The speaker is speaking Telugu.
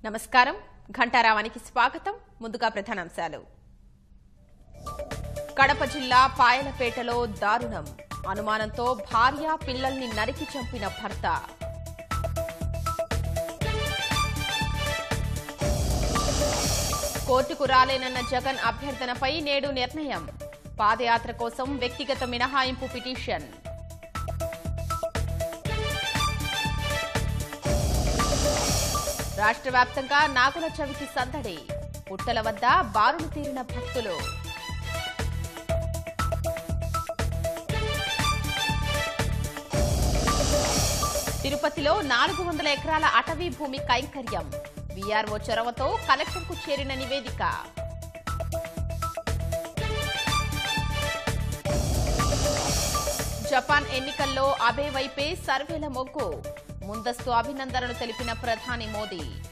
నమస్కారం ఘంటారావానికి స్వాగతం ముందుగా ప్రధానాంశాలు కడప జిల్లా పాయలపేటలో దారుణం అనుమానంతో భార్య పిల్లల్ని నరికి చంపిన భర్త కోర్టుకు రాలేనన్న జగన్ అభ్యర్థనపై నేడు నిర్ణయం పాదయాత్ర కోసం వ్యక్తిగత మినహాయింపు పిటిషన్ రాష్ట్ర వ్యాప్తంగా నాగుల చవితి సందడి పుట్టల వద్ద బారులు తీరిన భక్తులు తిరుపతిలో నాలుగు వందల ఎకరాల అటవీ భూమి కైంకర్యం వీఆర్ఓ చొరవతో కలెక్టర్కు చేరిన నివేదిక జపాన్ ఎన్నికల్లో అబే వైపే సర్వేల మొగ్గు ముందస్తు అభినందనలు తెలిపిన ప్రధాని మోదీ